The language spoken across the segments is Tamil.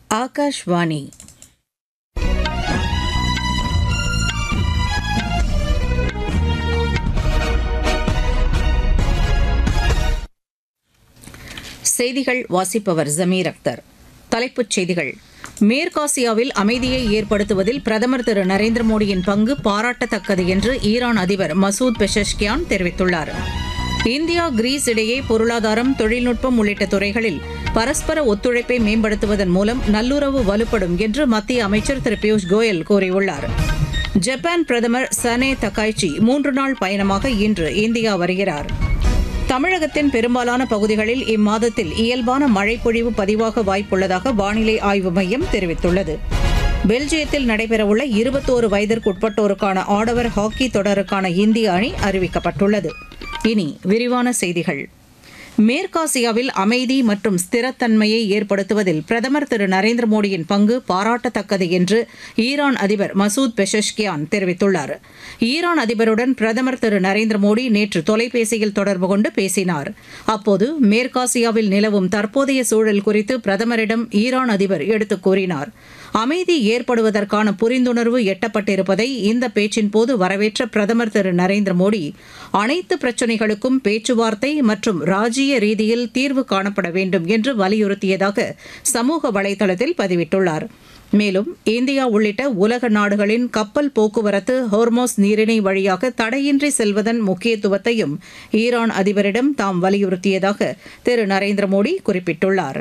ఆకాశవాణి செய்திகள் வாசிப்பவர் ஜமீர் அக்தர் தலைப்புச் செய்திகள் மேற்காசியாவில் அமைதியை ஏற்படுத்துவதில் பிரதமர் திரு நரேந்திர மோடியின் பங்கு பாராட்டத்தக்கது என்று ஈரான் அதிபர் மசூத் பெஷஷ்கியான் தெரிவித்துள்ளார் இந்தியா கிரீஸ் இடையே பொருளாதாரம் தொழில்நுட்பம் உள்ளிட்ட துறைகளில் பரஸ்பர ஒத்துழைப்பை மேம்படுத்துவதன் மூலம் நல்லுறவு வலுப்படும் என்று மத்திய அமைச்சர் திரு பியூஷ் கோயல் கூறியுள்ளார் ஜப்பான் பிரதமர் சனே தக்காய்ச்சி மூன்று நாள் பயணமாக இன்று இந்தியா வருகிறார் தமிழகத்தின் பெரும்பாலான பகுதிகளில் இம்மாதத்தில் இயல்பான மழைப்பொழிவு பதிவாக வாய்ப்புள்ளதாக வானிலை ஆய்வு மையம் தெரிவித்துள்ளது பெல்ஜியத்தில் நடைபெறவுள்ள இருபத்தோரு வயதிற்குட்பட்டோருக்கான ஆடவர் ஹாக்கி தொடருக்கான இந்திய அணி அறிவிக்கப்பட்டுள்ளது இனி விரிவான செய்திகள் மேற்காசியாவில் அமைதி மற்றும் ஸ்திரத்தன்மையை ஏற்படுத்துவதில் பிரதமர் திரு நரேந்திர மோடியின் பங்கு பாராட்டத்தக்கது என்று ஈரான் அதிபர் மசூத் பெஷஷ்கியான் தெரிவித்துள்ளார் ஈரான் அதிபருடன் பிரதமர் திரு நரேந்திர மோடி நேற்று தொலைபேசியில் தொடர்பு கொண்டு பேசினார் அப்போது மேற்காசியாவில் நிலவும் தற்போதைய சூழல் குறித்து பிரதமரிடம் ஈரான் அதிபர் எடுத்துக் கூறினார் அமைதி ஏற்படுவதற்கான புரிந்துணர்வு எட்டப்பட்டிருப்பதை இந்த பேச்சின் போது வரவேற்ற பிரதமர் திரு நரேந்திர மோடி அனைத்து பிரச்சினைகளுக்கும் பேச்சுவார்த்தை மற்றும் ராஜீய ரீதியில் தீர்வு காணப்பட வேண்டும் என்று வலியுறுத்தியதாக சமூக வலைதளத்தில் பதிவிட்டுள்ளார் மேலும் இந்தியா உள்ளிட்ட உலக நாடுகளின் கப்பல் போக்குவரத்து ஹோர்மோஸ் நீரிணை வழியாக தடையின்றி செல்வதன் முக்கியத்துவத்தையும் ஈரான் அதிபரிடம் தாம் வலியுறுத்தியதாக திரு நரேந்திர மோடி குறிப்பிட்டுள்ளார்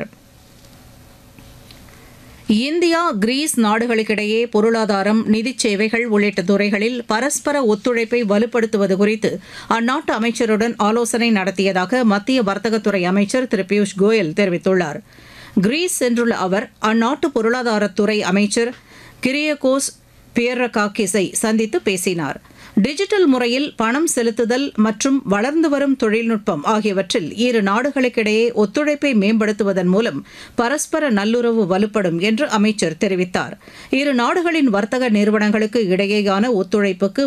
இந்தியா கிரீஸ் நாடுகளுக்கிடையே பொருளாதாரம் நிதிச் சேவைகள் உள்ளிட்ட துறைகளில் பரஸ்பர ஒத்துழைப்பை வலுப்படுத்துவது குறித்து அந்நாட்டு அமைச்சருடன் ஆலோசனை நடத்தியதாக மத்திய வர்த்தகத்துறை அமைச்சர் திரு பியூஷ் கோயல் தெரிவித்துள்ளார் கிரீஸ் சென்றுள்ள அவர் அந்நாட்டு பொருளாதாரத்துறை அமைச்சர் கிரியகோஸ் பியர்ரகாக்கிஸை சந்தித்து பேசினார் டிஜிட்டல் முறையில் பணம் செலுத்துதல் மற்றும் வளர்ந்து வரும் தொழில்நுட்பம் ஆகியவற்றில் இரு நாடுகளுக்கிடையே ஒத்துழைப்பை மேம்படுத்துவதன் மூலம் பரஸ்பர நல்லுறவு வலுப்படும் என்று அமைச்சர் தெரிவித்தார் இரு நாடுகளின் வர்த்தக நிறுவனங்களுக்கு இடையேயான ஒத்துழைப்புக்கு